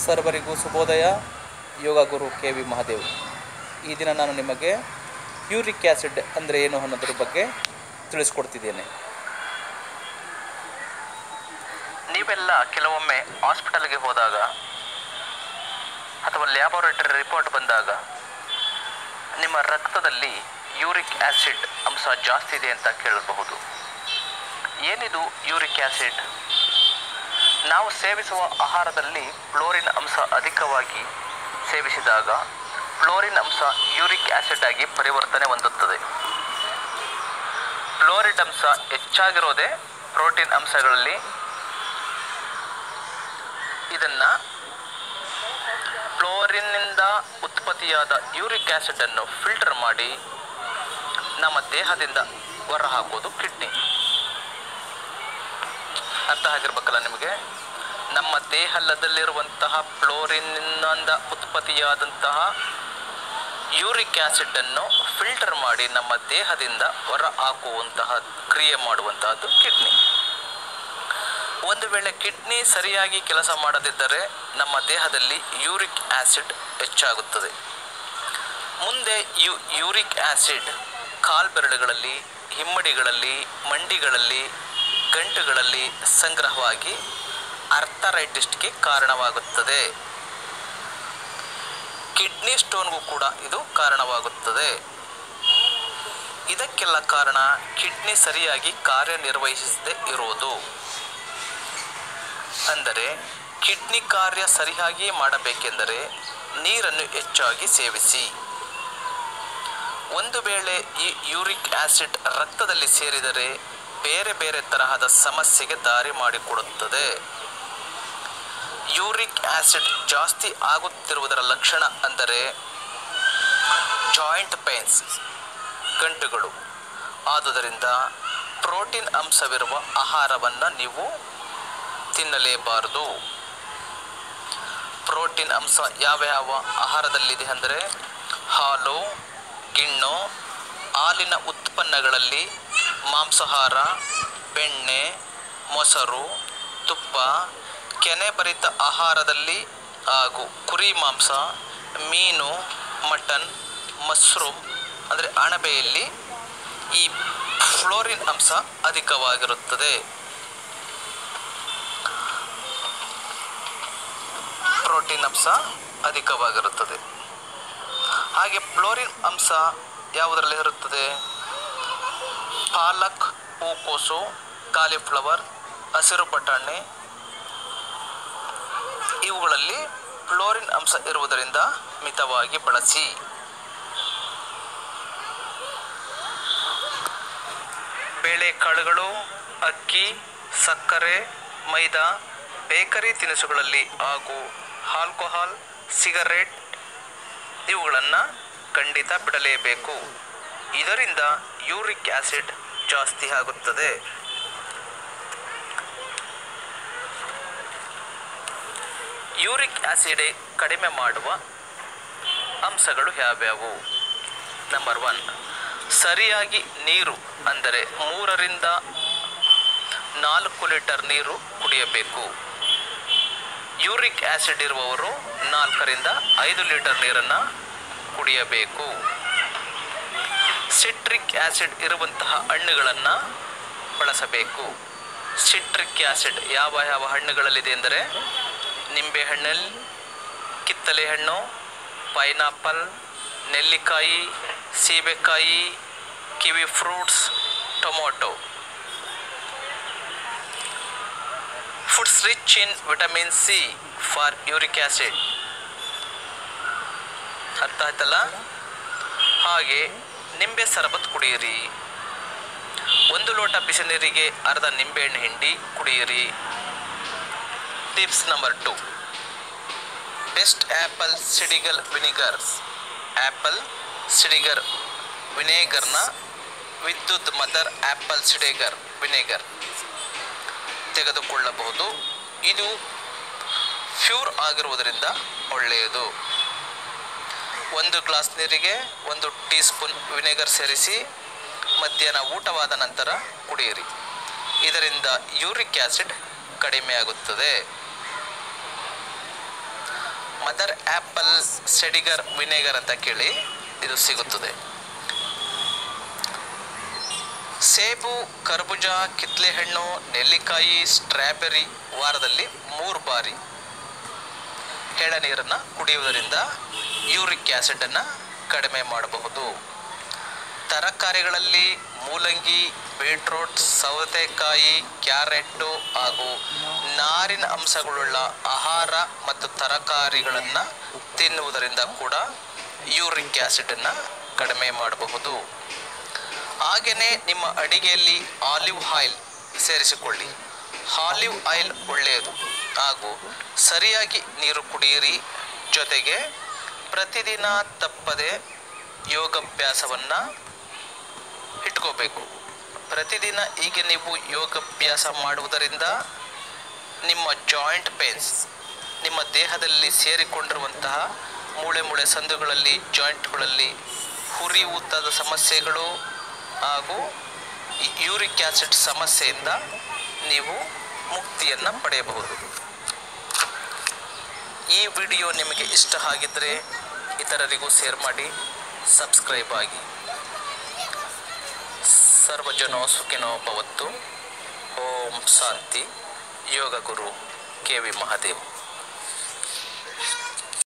ಸರ್ವರಿಗೂ ಶುಭೋದಯ ಯೋಗ ಗುರು ಕೆ ವಿ ಮಹಾದೇವ್ ಈ ದಿನ ನಾನು ನಿಮಗೆ ಯೂರಿಕ್ ಆ್ಯಸಿಡ್ ಅಂದರೆ ಏನು ಅನ್ನೋದ್ರ ಬಗ್ಗೆ ತಿಳಿಸ್ಕೊಡ್ತಿದ್ದೇನೆ ನೀವೆಲ್ಲ ಕೆಲವೊಮ್ಮೆ ಹಾಸ್ಪಿಟಲ್ಗೆ ಹೋದಾಗ ಅಥವಾ ಲ್ಯಾಬೊರೇಟರಿ ರಿಪೋರ್ಟ್ ಬಂದಾಗ ನಿಮ್ಮ ರಕ್ತದಲ್ಲಿ ಯೂರಿಕ್ ಆಸಿಡ್ ಅಂಶ ಜಾಸ್ತಿ ಇದೆ ಅಂತ ಕೇಳಬಹುದು ಏನಿದು ಯೂರಿಕ್ ಆಸಿಡ್ ನಾವು ಸೇವಿಸುವ ಆಹಾರದಲ್ಲಿ ಫ್ಲೋರಿನ್ ಅಂಶ ಅಧಿಕವಾಗಿ ಸೇವಿಸಿದಾಗ ಫ್ಲೋರಿನ್ ಅಂಶ ಯೂರಿಕ್ ಆಸಿಡ್ ಆಗಿ ಪರಿವರ್ತನೆ ಹೊಂದುತ್ತದೆ ಫ್ಲೋರಿಡ್ ಅಂಶ ಹೆಚ್ಚಾಗಿರೋದೇ ಪ್ರೋಟೀನ್ ಅಂಶಗಳಲ್ಲಿ ಇದನ್ನ ಫ್ಲೋರಿನ್ನಿಂದ ಉತ್ಪತ್ತಿಯಾದ ಯೂರಿಕ್ ಆಸಿಡ್ ಅನ್ನು ಫಿಲ್ಟರ್ ಮಾಡಿ ನಮ್ಮ ದೇಹದಿಂದ ಹೊರಹಾಕೋದು ಕಿಡ್ನಿ ಅರ್ಥ ಆಗಿರ್ಬೇಕಲ್ಲ ನಿಮಗೆ ನಮ್ಮ ದೇಹದಲ್ಲಿರುವಂತಹ ಫ್ಲೋರಿನ್ನಿಂದ ಉತ್ಪತ್ತಿಯಾದಂತಹ ಯೂರಿಕ್ ಆಸಿಡ್ ಅನ್ನು ಫಿಲ್ಟರ್ ಮಾಡಿ ನಮ್ಮ ದೇಹದಿಂದ ಹೊರ ಹಾಕುವಂತಹ ಕ್ರಿಯೆ ಮಾಡುವಂತಹದ್ದು ಕಿಡ್ನಿ ಒಂದು ವೇಳೆ ಕಿಡ್ನಿ ಸರಿಯಾಗಿ ಕೆಲಸ ಮಾಡದಿದ್ದರೆ ನಮ್ಮ ದೇಹದಲ್ಲಿ ಯೂರಿಕ್ ಆಸಿಡ್ ಹೆಚ್ಚಾಗುತ್ತದೆ ಮುಂದೆ ಯು ಯೂರಿಕ್ ಆಸಿಡ್ ಕಾಲ್ಬೆರಳುಗಳಲ್ಲಿ ಹಿಮ್ಮಡಿಗಳಲ್ಲಿ ಮಂಡಿಗಳಲ್ಲಿ ಗಂಟುಗಳಲ್ಲಿ ಸಂಗ್ರಹವಾಗಿ ಅರ್ಥರೈಟಿಸ್ಟ್ಗೆ ಕಾರಣವಾಗುತ್ತದೆ ಕಿಡ್ನಿ ಸ್ಟೋನ್ಗೂ ಕೂಡ ಇದು ಕಾರಣವಾಗುತ್ತದೆ ಇದಕ್ಕೆಲ್ಲ ಕಾರಣ ಕಿಡ್ನಿ ಸರಿಯಾಗಿ ಕಾರ್ಯನಿರ್ವಹಿಸದೇ ಇರುವುದು ಅಂದರೆ ಕಿಡ್ನಿ ಕಾರ್ಯ ಸರಿಯಾಗಿ ಮಾಡಬೇಕೆಂದರೆ ನೀರನ್ನು ಹೆಚ್ಚಾಗಿ ಸೇವಿಸಿ ಒಂದು ವೇಳೆ ಈ ಯೂರಿಕ್ ಆಸಿಡ್ ರಕ್ತದಲ್ಲಿ ಸೇರಿದರೆ ಬೇರೆ ಬೇರೆ ತರಹದ ಸಮಸ್ಯೆಗೆ ದಾರಿ ಮಾಡಿಕೊಡುತ್ತದೆ ಯೂರಿಕ್ ಆಸಿಡ್ ಜಾಸ್ತಿ ಆಗುತ್ತಿರುವುದರ ಲಕ್ಷಣ ಅಂದರೆ ಜಾಯಿಂಟ್ ಪೈನ್ಸ್ ಗಂಟುಗಳು ಆದುದರಿಂದ ಪ್ರೋಟೀನ್ ಅಂಶವಿರುವ ಆಹಾರವನ್ನು ನೀವು ತಿನ್ನಲೇಬಾರದು ಪ್ರೋಟೀನ್ ಅಂಶ ಯಾವ ಯಾವ ಆಹಾರದಲ್ಲಿದೆ ಅಂದರೆ ಹಾಲು ಗಿಣ್ಣು ಹಾಲಿನ ಉತ್ಪನ್ನಗಳಲ್ಲಿ ಮಾಂಸಾಹಾರ ಬೆಣ್ಣೆ ಮೊಸರು ತುಪ್ಪ ಕೆನೆಭರಿತ ಆಹಾರದಲ್ಲಿ ಹಾಗೂ ಕುರಿ ಮಾಂಸ ಮೀನು ಮಟನ್ ಮಶ್ರೂಮ್ ಅಂದರೆ ಅಣಬೆಯಲ್ಲಿ ಈ ಫ್ಲೋರಿನ್ ಅಂಶ ಅಧಿಕವಾಗಿರುತ್ತದೆ ಪ್ರೋಟೀನ್ ಅಂಶ ಅಧಿಕವಾಗಿರುತ್ತದೆ ಹಾಗೆ ಫ್ಲೋರಿನ್ ಅಂಶ ಯಾವುದರಲ್ಲಿ ಇರುತ್ತದೆ ಪಾಲಕ್ ಹೂಕೋಸು ಕಾಲಿಫ್ಲವರ್ ಹಸಿರು ಬಟಾಣಿ ಇವುಗಳಲ್ಲಿ ಫ್ಲೋರಿನ್ ಅಂಶ ಇರುವುದರಿಂದ ಮಿತವಾಗಿ ಬಳಸಿ ಬೇಳೆಕಾಳುಗಳು ಅಕ್ಕಿ ಸಕ್ಕರೆ ಮೈದಾ ಬೇಕರಿ ತಿನಿಸುಗಳಲ್ಲಿ ಹಾಗೂ ಆಲ್ಕೋಹಾಲ್ ಸಿಗರೇಟ್ ಇವುಗಳನ್ನು ಖಂಡಿತ ಬಿಡಲೇಬೇಕು ಇದರಿಂದ ಯೂರಿಕ್ ಆಸಿಡ್ ಜಾಸ್ತಿ ಆಗುತ್ತದೆ ಯೂರಿಕ್ ಆಸಿಡ್ ಕಡಿಮೆ ಮಾಡುವ ಅಂಶಗಳು ಯಾವ್ಯಾವು ನಂಬರ್ ಒನ್ ಸರಿಯಾಗಿ ನೀರು ಅಂದರೆ ಮೂರರಿಂದ ನಾಲ್ಕು ಲೀಟರ್ ನೀರು ಕುಡಿಯಬೇಕು ಯೂರಿಕ್ ಆಸಿಡ್ ಇರುವವರು ನಾಲ್ಕರಿಂದ ಐದು ಲೀಟರ್ ನೀರನ್ನು ಕುಡಿಯಬೇಕು ಸಿಟ್ರಿಕ್ ಆಸಿಡ್ ಇರುವಂತಹ ಹಣ್ಣುಗಳನ್ನು ಬಳಸಬೇಕು ಸಿಟ್ರಿಕ್ ಆಸಿಡ್ ಯಾವ ಯಾವ ಹಣ್ಣುಗಳಲ್ಲಿದೆ ಎಂದರೆ ನಿಂಬೆಹಣ್ಣಲ್ಲಿ ಕಿತ್ತಲೆ ಹಣ್ಣು ಪೈನಾಪಲ್ ನೆಲ್ಲಿಕಾಯಿ ಸೀಬೆಕಾಯಿ kiwi fruits tomato foods rich in vitamin C for uric acid ಅರ್ಥ ಆಯ್ತಲ್ಲ ಹಾಗೆ ನಿಂಬೆ ಸರಬತ್ ಕುಡಿಯಿರಿ ಒಂದು ಲೋಟ ಬಿಸಿ ನೀರಿಗೆ ಅರ್ಧ ನಿಂಬೆಹಣ್ಣು ಹಿಂಡಿ ಕುಡಿಯಿರಿ tips number two best apple cider vinegars apple cider ವಿನೇಗರ್ನ ವಿದ್ಯುತ್ ಮದರ್ ಆ್ಯಪಲ್ ಸಿಡಿಗರ್ ವಿನೆಗರ್ ತೆಗೆದುಕೊಳ್ಳಬಹುದು ಇದು ಪ್ಯೂರ್ ಆಗಿರುವುದರಿಂದ ಒಳ್ಳೆಯದು ಒಂದು ಗ್ಲಾಸ್ ನೀರಿಗೆ ಒಂದು ಟೀ ಸ್ಪೂನ್ ವಿನೆಗರ್ ಸೇರಿಸಿ ಮಧ್ಯಾಹ್ನ ಊಟವಾದ ನಂತರ ಕುಡಿಯಿರಿ ಇದರಿಂದ ಯೂರಿಕ್ ಆಸಿಡ್ ಕಡಿಮೆಯಾಗುತ್ತದೆ ಮದರ್ ಆ್ಯಪಲ್ ಸೆಡಿಗರ್ ವಿನೆಗರ್ ಅಂತ ಕೇಳಿ ಇದು ಸಿಗುತ್ತದೆ ಸೇಬು ಕರ್ಬೂಜ ಕಿತ್ಲೆಹಣ್ಣು ನೆಲ್ಲಿಕಾಯಿ ಸ್ಟ್ರಾಬೆರಿ ವಾರದಲ್ಲಿ ಮೂರು ಬಾರಿ ಎಳನೀರನ್ನು ಕುಡಿಯುವುದರಿಂದ ಯೂರಿಕ್ ಆ್ಯಸಿಡನ್ನು ಕಡಿಮೆ ಮಾಡಬಹುದು ತರಕಾರಿಗಳಲ್ಲಿ ಮೂಲಂಗಿ ಬೀಟ್ರೂಟ್ ಸೌತೆಕಾಯಿ ಕ್ಯಾರೆಟ್ಟು ಹಾಗೂ ನಾರಿನ ಅಂಶಗಳುಳ್ಳ ಆಹಾರ ಮತ್ತು ತರಕಾರಿಗಳನ್ನು ತಿನ್ನುವುದರಿಂದ ಕೂಡ ಯೂರಿಕ್ ಆ್ಯಸಿಡನ್ನು ಕಡಿಮೆ ಮಾಡಬಹುದು ಹಾಗೆಯೇ ನಿಮ್ಮ ಅಡಿಗೆಯಲ್ಲಿ ಆಲಿವ್ ಆಯಿಲ್ ಸೇರಿಸಿಕೊಳ್ಳಿ ಆಲಿವ್ ಆಯಿಲ್ ಒಳ್ಳೆಯದು ಹಾಗೂ ಸರಿಯಾಗಿ ನೀರು ಕುಡಿಯಿರಿ ಜೊತೆಗೆ ಪ್ರತಿದಿನ ತಪ್ಪದೆ ಯೋಗಾಭ್ಯಾಸವನ್ನು ಇಟ್ಕೋಬೇಕು ಪ್ರತಿದಿನ ಹೀಗೆ ನೀವು ಯೋಗಾಭ್ಯಾಸ ಮಾಡುವುದರಿಂದ ನಿಮ್ಮ ಜಾಯಿಂಟ್ ಪೇನ್ಸ್ ನಿಮ್ಮ ದೇಹದಲ್ಲಿ ಸೇರಿಕೊಂಡಿರುವಂತಹ ಮೂಳೆ ಮೂಳೆ ಸಂದುಗಳಲ್ಲಿ ಜಾಯಿಂಟ್ಗಳಲ್ಲಿ ಹುರಿಯೂತದ ಸಮಸ್ಯೆಗಳು ಹಾಗೂ ಈ ಯೂರಿಕ್ ಆ್ಯಸಿಡ್ ಸಮಸ್ಯೆಯಿಂದ ನೀವು ಮುಕ್ತಿಯನ್ನು ಪಡೆಯಬಹುದು ಈ ವಿಡಿಯೋ ನಿಮಗೆ ಇಷ್ಟ ಆಗಿದ್ದರೆ ಇತರರಿಗೂ ಶೇರ್ ಮಾಡಿ ಸಬ್ಸ್ಕ್ರೈಬ್ ಆಗಿ ಸರ್ವಜನೋ ಸುಖಿನೋ ಭವತ್ತು ಓಂ ಶಾಂತಿ ಯೋಗ ಗುರು ಕೆ ವಿ ಮಹಾದೇವ್